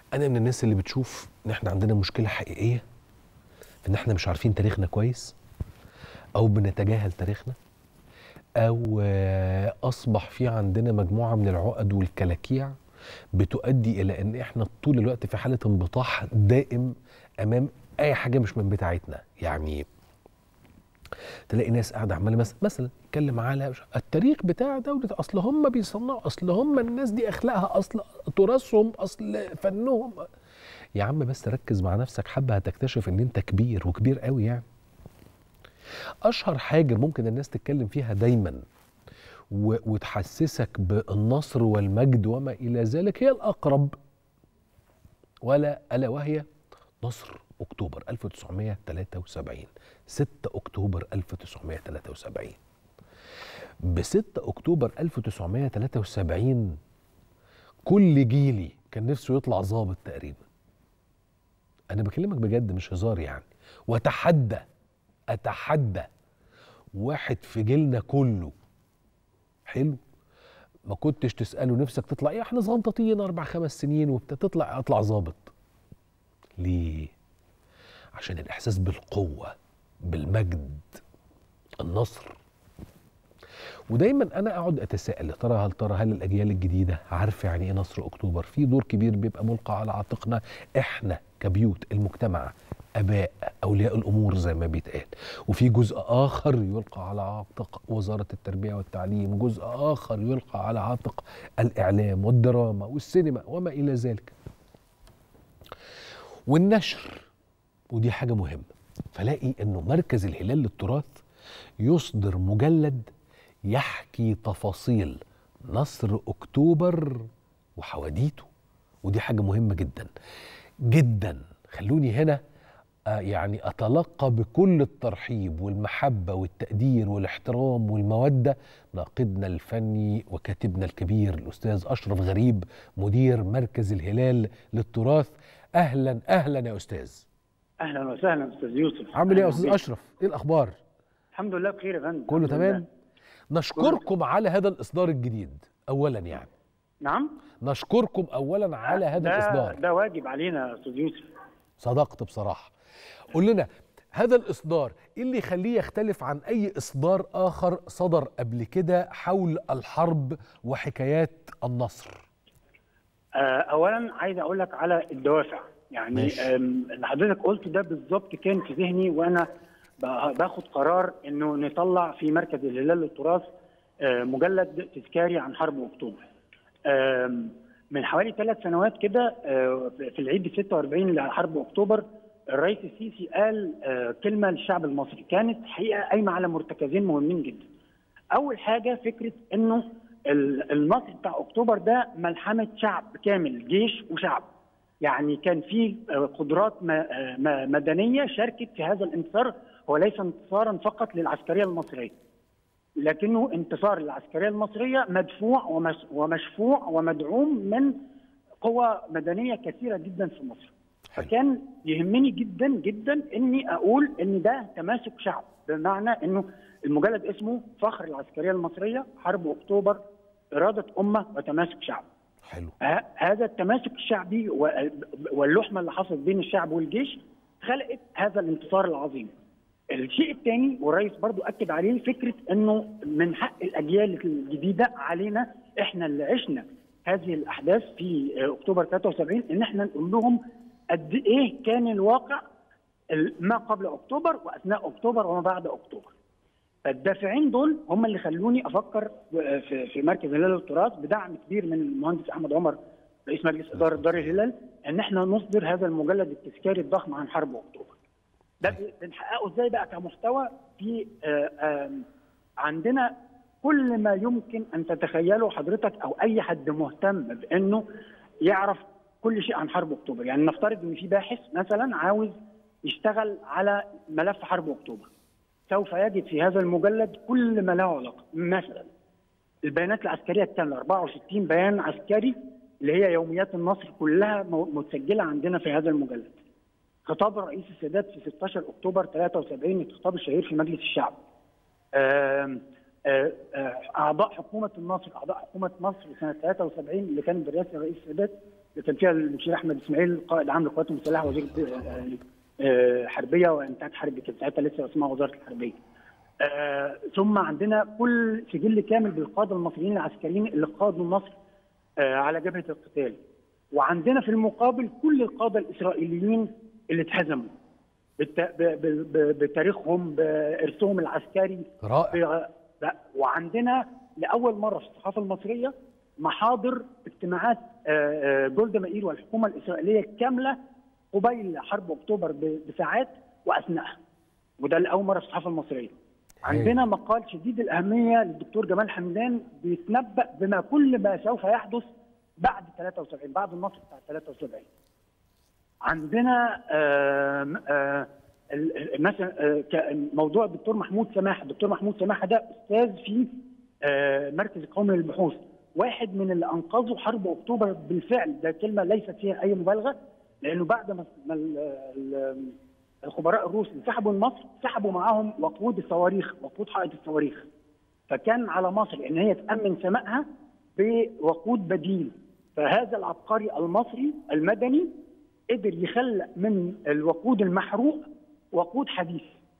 انا من الناس اللي بتشوف ان احنا عندنا مشكله حقيقيه في ان احنا مش عارفين تاريخنا كويس او بنتجاهل تاريخنا او آه، اصبح في عندنا مجموعه من العقد والكلاكيع بتؤدي الى ان احنا طول الوقت في حاله انبطاح دائم امام اي حاجه مش من بتاعتنا يعني تلاقي ناس قاعده عماله مثلا مثلا يتكلم على مش- التاريخ بتاع دوله اصل هم بيصنعوا اصل هم الناس دي اخلاقها اصل تراثهم اصل فنهم يا عم بس ركز مع نفسك حبه هتكتشف ان انت كبير وكبير قوي يعني اشهر حاجه ممكن الناس تتكلم فيها دايما و- وتحسسك بالنصر والمجد وما الى ذلك هي الاقرب ولا الا وهي نصر اكتوبر 1973 6 اكتوبر 1973 ب 6 اكتوبر 1973 كل جيلي كان نفسه يطلع ظابط تقريبا انا بكلمك بجد مش هزار يعني واتحدى اتحدى واحد في جيلنا كله حلو ما كنتش تساله نفسك تطلع ايه احنا صغنطاطين اربع خمس سنين وبتطلع اطلع ظابط ليه عشان الاحساس بالقوه بالمجد النصر ودايما انا اقعد اتساءل يا ترى هل ترى هل الاجيال الجديده عارفه يعني ايه نصر اكتوبر في دور كبير بيبقى ملقى على عاتقنا احنا كبيوت المجتمع اباء اولياء الامور زي ما بيتقال وفي جزء اخر يلقى على عاتق وزاره التربيه والتعليم جزء اخر يلقى على عاتق الاعلام والدراما والسينما وما الى ذلك والنشر ودي حاجه مهمه فلاقي انه مركز الهلال للتراث يصدر مجلد يحكي تفاصيل نصر اكتوبر وحواديته ودي حاجه مهمه جدا جدا خلوني هنا آه، يعني اتلقى بكل الترحيب والمحبه والتقدير والاحترام والموده ناقدنا الفني وكاتبنا الكبير الاستاذ اشرف غريب مدير مركز الهلال للتراث اهلا اهلا يا استاذ اهلا وسهلا استاذ يوسف عامل ايه يا أهلاً استاذ بيك. اشرف ايه الاخبار الحمد لله بخير يا فندم كله الحمد لله. تمام نشكركم على هذا الاصدار الجديد اولا يعني نعم نشكركم اولا على هذا ده الاصدار ده واجب علينا يا استاذ يوسف صدقت بصراحه قول لنا هذا الاصدار ايه اللي يخليه يختلف عن اي اصدار اخر صدر قبل كده حول الحرب وحكايات النصر آه، اولا عايز اقول لك على الدوافع يعني ماشي. آم، اللي حضرتك قلت ده بالظبط كان في ذهني وانا ب- باخد قرار انه نطلع في مركز الهلال للتراث آه، مجلد تذكاري عن حرب اكتوبر. آم، من حوالي ثلاث سنوات كده آه، في العيد 46 لحرب اكتوبر الرئيس السيسي قال آه، كلمه للشعب المصري كانت حقيقه قايمه على مرتكزين مهمين جدا. اول حاجه فكره انه ال- النصر بتاع اكتوبر ده ملحمه شعب كامل جيش وشعب يعني كان في آه، قدرات م- آه، م- مدنيه شاركت في هذا الانتصار هو ليس انتصارا فقط للعسكريه المصريه لكنه انتصار للعسكريه المصريه مدفوع ومش- ومشفوع ومدعوم من قوى مدنيه كثيره جدا في مصر فكان يهمني جدا جدا اني اقول ان ده تماسك شعب بمعنى انه المجلد اسمه فخر العسكريه المصريه حرب اكتوبر اراده امه وتماسك شعب حلو ه- هذا التماسك الشعبي و- واللحمه اللي حصلت بين الشعب والجيش خلقت هذا الانتصار العظيم. الشيء الثاني والرئيس برضو اكد عليه فكره انه من حق الاجيال الجديده علينا احنا اللي عشنا هذه الاحداث في اكتوبر 73 ان احنا نقول لهم قد ايه كان الواقع ال- ما قبل اكتوبر واثناء اكتوبر وما بعد اكتوبر. فالدافعين دول هم اللي خلوني افكر في في مركز هلال التراث بدعم كبير من المهندس احمد عمر رئيس مجلس اداره دار الهلال ان احنا نصدر هذا المجلد التذكاري الضخم عن حرب اكتوبر. ده ب- بنحققه ازاي بقى كمحتوى في آه، آم، عندنا كل ما يمكن ان تتخيله حضرتك او اي حد مهتم بانه يعرف كل شيء عن حرب اكتوبر، يعني نفترض ان في باحث مثلا عاوز يشتغل على ملف حرب اكتوبر. سوف يجد في هذا المجلد كل ما له علاقه مثلا البيانات العسكريه الكامله 64 بيان عسكري اللي هي يوميات النصر كلها مو- متسجله عندنا في هذا المجلد. خطاب الرئيس السادات في 16 اكتوبر 73 الخطاب الشهير في مجلس الشعب. آم، آه، آه، اعضاء حكومه النصر اعضاء حكومه مصر سنه 73 اللي كانت برئاسه الرئيس السادات اللي كان فيها المشير احمد اسماعيل قائد عام للقوات المسلحه وزير آه، آه، حربيه وانتاج حربي كانت ساعتها لسه اسمها وزاره الحربيه. آه، ثم عندنا كل سجل كامل بالقاده المصريين العسكريين اللي قادوا مصر آه، على جبهه القتال. وعندنا في المقابل كل القاده الاسرائيليين اللي اتهزموا بالت- ب- ب- ب- بتاريخهم بارثهم العسكري رائع ب- وعندنا لاول مره في الصحافه المصريه محاضر اجتماعات آه، آه، جولدا مائير والحكومه الاسرائيليه كامله قبيل حرب اكتوبر ب- بساعات واثناءها وده لاول مره في الصحافه المصريه عندنا مقال شديد الاهميه للدكتور جمال حمدان بيتنبأ بما كل ما سوف يحدث بعد 73 بعد النصر بتاع 73 عندنا آم، آه، ال- ال- مثلا آه، ك- موضوع الدكتور محمود سماحه، الدكتور محمود سماحه ده استاذ في آه، مركز القومي للبحوث، واحد من اللي انقذوا حرب اكتوبر بالفعل، ده كلمه ليست فيها اي مبالغه لانه بعد ما ما ال- ال- الخبراء الروس انسحبوا من مصر سحبوا معاهم وقود الصواريخ، وقود حائط الصواريخ. فكان على مصر ان هي تامن سمائها بوقود بديل فهذا العبقري المصري المدني قدر يخلق من الوقود المحروق وقود حديث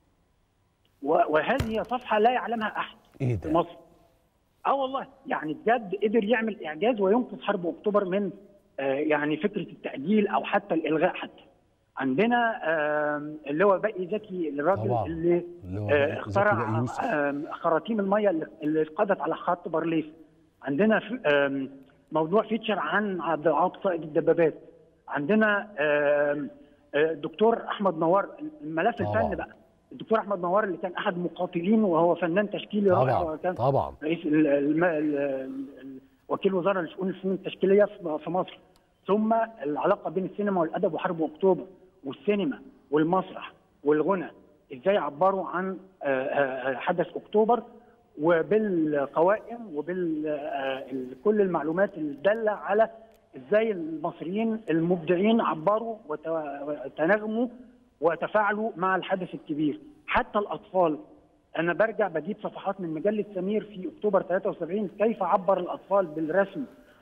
و- وهذه صفحه لا يعلمها احد ايه في ده مصر اه والله يعني بجد قدر يعمل اعجاز وينقذ حرب اكتوبر من آه يعني فكره التاجيل او حتى الالغاء حتى عندنا آه اللي هو بقي زكي الراجل طبعا. اللي اللي هو آه زكي اخترع بقى يوسف. آه خراطيم الميه اللي- اللي قضت على خط بارليف عندنا في آم، موضوع فيتشر عن عبد العاطي قائد الدبابات عندنا آم، آه، الدكتور احمد نوار الملف طبعا. الفني بقى الدكتور احمد نوار اللي كان احد المقاتلين وهو فنان تشكيلي رائع طبعا وكان طبعا رئيس ال- الم- ال- ال- وكيل وزاره لشؤون الفنون التشكيليه في في مصر ثم العلاقه بين السينما والادب وحرب اكتوبر والسينما والمسرح والغنى ازاي عبروا عن آه، آه، حدث اكتوبر وبالقوائم وبكل المعلومات الداله على ازاي المصريين المبدعين عبروا وت- وتناغموا وتفاعلوا مع الحدث الكبير حتى الاطفال انا برجع بجيب صفحات من مجله سمير في اكتوبر 73 كيف عبر الاطفال بالرسم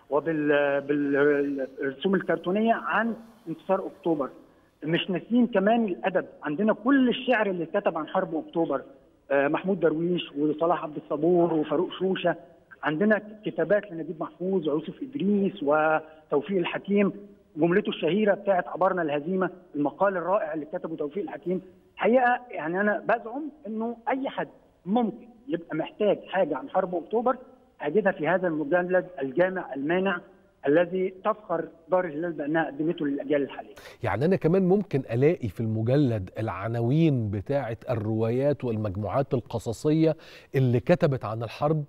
وبالرسوم الكرتونيه عن انتصار اكتوبر مش ناسيين كمان الادب عندنا كل الشعر اللي اتكتب عن حرب اكتوبر آه، محمود درويش وصلاح عبد الصبور وفاروق شوشه عندنا كتابات لنجيب محفوظ ويوسف ادريس وتوفيق الحكيم جملته الشهيره بتاعت عبرنا الهزيمه المقال الرائع اللي كتبه توفيق الحكيم حقيقه يعني انا بزعم انه اي حد ممكن يبقى محتاج حاجه عن حرب اكتوبر هجدها في هذا المجلد الجامع المانع الذي تفخر دار الهلال بانها قدمته للاجيال الحاليه. يعني انا كمان ممكن الاقي في المجلد العناوين بتاعه الروايات والمجموعات القصصيه اللي كتبت عن الحرب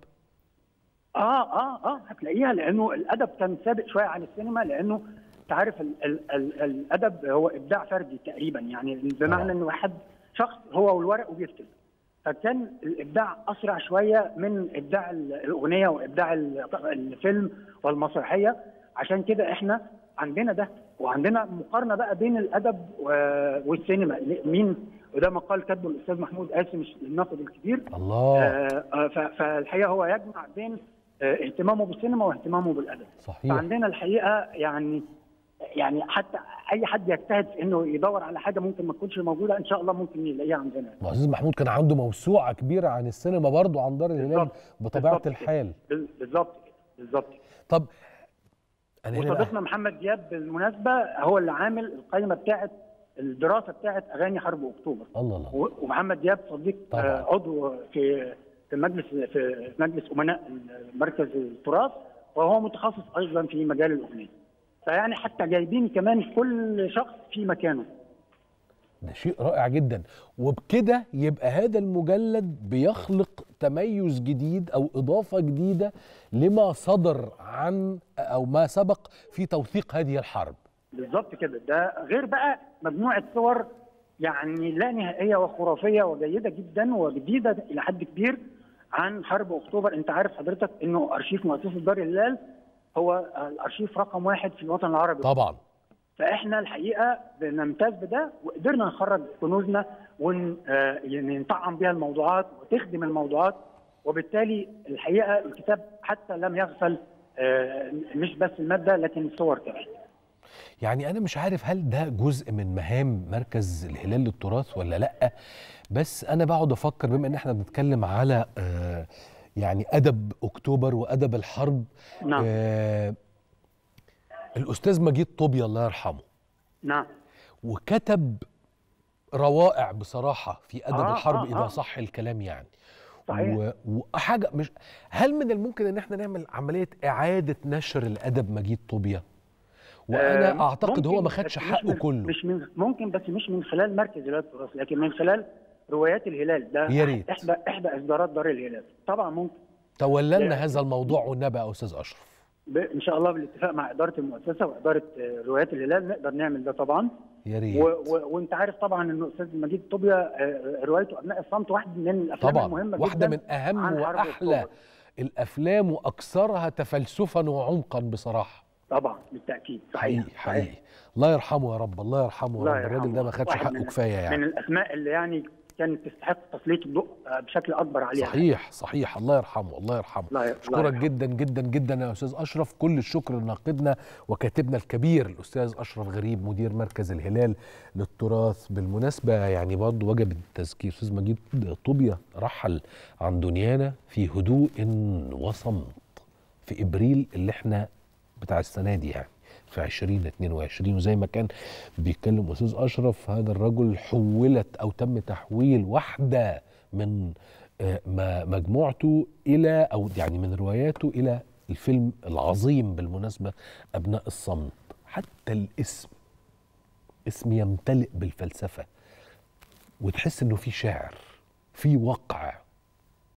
اه اه اه هتلاقيها لانه الادب كان سابق شويه عن السينما لانه انت عارف ال ال ال الادب هو ابداع فردي تقريبا يعني بمعنى آه. انه واحد شخص هو والورق وبيكتب فكان الابداع اسرع شويه من ابداع ال- الاغنيه وابداع ال- الفيلم والمسرحيه عشان كده احنا عندنا ده وعندنا مقارنه بقى بين الادب و- والسينما مين وده مقال كاتبه الاستاذ محمود قاسم الناقد الكبير الله آه، آه، ف- فالحقيقه هو يجمع بين آه، اهتمامه بالسينما واهتمامه بالادب صحيح فعندنا الحقيقه يعني يعني حتى اي حد يجتهد في انه يدور على حاجه ممكن ما تكونش موجوده ان شاء الله ممكن يلاقيها عندنا معزز محمود كان عنده موسوعه كبيره عن السينما برضو عن دار الهلال بالظبط. بطبيعه بالظبط الحال بال- بالظبط بالظبط طب انا هنا بقى- وصديقنا محمد دياب بالمناسبه هو اللي عامل القائمه بتاعه الدراسه بتاعه اغاني حرب اكتوبر الله الله و- ومحمد دياب صديق طبعاً. آه، عضو في في مجلس في مجلس امناء مركز التراث وهو متخصص ايضا في مجال الاغنيه فيعني حتى جايبين كمان كل شخص في مكانه ده شيء رائع جدا وبكده يبقى هذا المجلد بيخلق تميز جديد او اضافه جديده لما صدر عن او ما سبق في توثيق هذه الحرب بالظبط كده ده غير بقى مجموعه صور يعني لا نهائيه وخرافيه وجيده جدا وجديده الى حد كبير عن حرب اكتوبر انت عارف حضرتك انه ارشيف مؤسسه دار الهلال هو الارشيف رقم واحد في الوطن العربي طبعا فاحنا الحقيقه بنمتاز بده وقدرنا نخرج كنوزنا ون آه، يعني نطعم بها الموضوعات وتخدم الموضوعات وبالتالي الحقيقه الكتاب حتى لم يغفل آه، مش بس الماده لكن الصور كمان يعني انا مش عارف هل ده جزء من مهام مركز الهلال للتراث ولا لا بس انا بقعد افكر بما ان احنا بنتكلم على آه يعني ادب اكتوبر وادب الحرب نعم آه الاستاذ مجيد طوبيا الله يرحمه نعم وكتب روائع بصراحه في ادب آه، الحرب آه، اذا آه. صح الكلام يعني صحيح. و- وحاجه مش هل من الممكن ان احنا نعمل عمليه اعاده نشر الادب مجيد طوبيا وانا آه، اعتقد هو ممكن، ما خدش بس مش حقه من- كله مش من ممكن بس مش من خلال مركز الهلال التراث لكن من خلال روايات الهلال ده يا ريت. احدى احدى اصدارات دار الهلال طبعا ممكن تولى لنا لا. هذا الموضوع والنبي يا استاذ اشرف ب- ان شاء الله بالاتفاق مع اداره المؤسسه واداره آه، روايات الهلال نقدر نعمل ده طبعا يا و ريت و وانت عارف طبعا ان الاستاذ مجيد طوبيا آه، روايته ابناء الصمت واحد من الافلام طبعا المهمه واحده جدا من اهم عن حرب واحلى أكتوبر. الافلام واكثرها تفلسفا وعمقا بصراحه طبعا بالتاكيد صحيح حقيقي حقيقي الله يرحمه يا رب الله يرحمه يا الله رب الراجل يرحمه. ده ما خدش واحد حقه من- كفايه يعني من الاسماء اللي يعني كانت تستحق تسليط الضوء آه، بشكل اكبر عليها صحيح صحيح الله يرحمه الله يرحمه الله ي- الله اشكرك يرحمه. جدا جدا جدا يا استاذ اشرف كل الشكر لناقدنا وكاتبنا الكبير الاستاذ اشرف غريب مدير مركز الهلال للتراث بالمناسبه يعني برضه وجب التذكير استاذ مجيد طوبيا رحل عن دنيانا في هدوء وصمت في ابريل اللي احنا بتاع السنه دي يعني في 2022 وزي ما كان بيتكلم استاذ اشرف هذا الرجل حولت او تم تحويل واحده من آه، ما- مجموعته الى او يعني من رواياته الى الفيلم العظيم بالمناسبه ابناء الصمت حتى الاسم اسم يمتلئ بالفلسفه وتحس انه في شعر في وقع